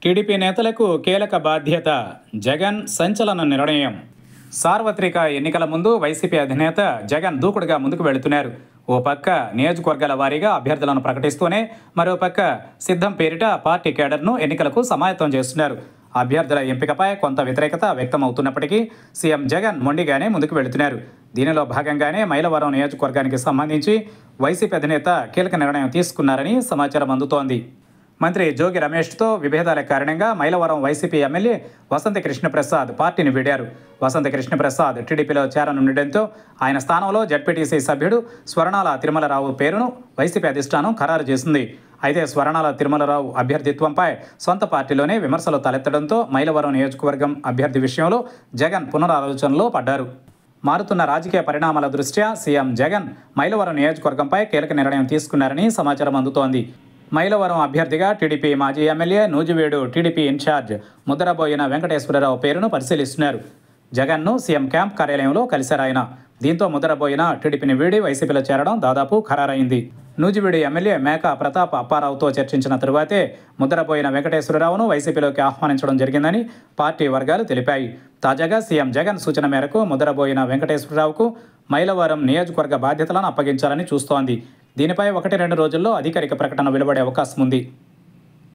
TDP నేతలకు కీలక బాధ్యత జగన్ సంచలన నిర్ణయం సార్వత్రిక ఎన్నికల ముందు వైసీపీ అధినేత జగన్ దూకుడుగా ముందుకు వెళుతున్నారు ఓ పక్క నియోజకవర్గాల వారీగా అభ్యర్థులను ప్రకటిస్తూనే మరో పక్క సిద్ధం పేరిట పార్టీ కేడర్ను ఎన్నికలకు సమాయత్తం చేస్తున్నారు అభ్యర్థుల ఎంపికపై కొంత వ్యతిరేకత వ్యక్తమవుతున్నప్పటికీ సీఎం జగన్ మొండిగానే ముందుకు వెళుతున్నారు దీనిలో భాగంగానే మైలవరం నియోజకవర్గానికి సంబంధించి వైసీపీ అధినేత కీలక నిర్ణయం తీసుకున్నారని సమాచారం అందుతోంది మంత్రి జోగి రమేష్తో విభేదాల కారణంగా మైలవరం వైసీపీ ఎమ్మెల్యే వసంత కృష్ణప్రసాద్ పార్టీని వీడారు వసంత కృష్ణప్రసాద్ టీడీపీలో చేరనుండటంతో ఆయన స్థానంలో జడ్పీటీసీ సభ్యుడు స్వర్ణాల తిరుమలరావు పేరును వైసీపీ అధిష్టానం ఖరారు చేసింది అయితే స్వర్ణాల తిరుమలరావు అభ్యర్థిత్వంపై సొంత పార్టీలోనే విమర్శలు తలెత్తడంతో మైలవరం నియోజకవర్గం అభ్యర్థి విషయంలో జగన్ పునరాలోచనలో పడ్డారు మారుతున్న రాజకీయ పరిణామాల దృష్ట్యా సీఎం జగన్ మైలవరం నియోజకవర్గంపై కీలక నిర్ణయం తీసుకున్నారని సమాచారం అందుతోంది మైలవరం అభ్యర్థిగా టీడీపీ మాజీ ఎమ్మెల్యే నూజివేడు టీడీపీ ఇన్ఛార్జ్ ముద్రబోయిన వెంకటేశ్వరరావు పేరును పరిశీలిస్తున్నారు జగన్ను సీఎం క్యాంప్ కార్యాలయంలో కలిశారు ఆయన దీంతో ముద్రబోయిన టీడీపీని వీడి వైసీపీలో చేరడం దాదాపు ఖరారైంది నూజివీడి ఎమ్మెల్యే మేక ప్రతాప్ అప్పారావుతో చర్చించిన తరువాతే ముద్రబోయిన వెంకటేశ్వరరావును వైసీపీలోకి ఆహ్వానించడం జరిగిందని పార్టీ వర్గాలు తెలిపాయి తాజాగా సీఎం జగన్ సూచన మేరకు ముద్రబోయిన వెంకటేశ్వరరావుకు మైలవరం నియోజకవర్గ బాధ్యతలను అప్పగించాలని చూస్తోంది దీనిపై ఒకటి రెండు రోజుల్లో అధికారిక ప్రకటన వెలువడే అవకాశం ఉంది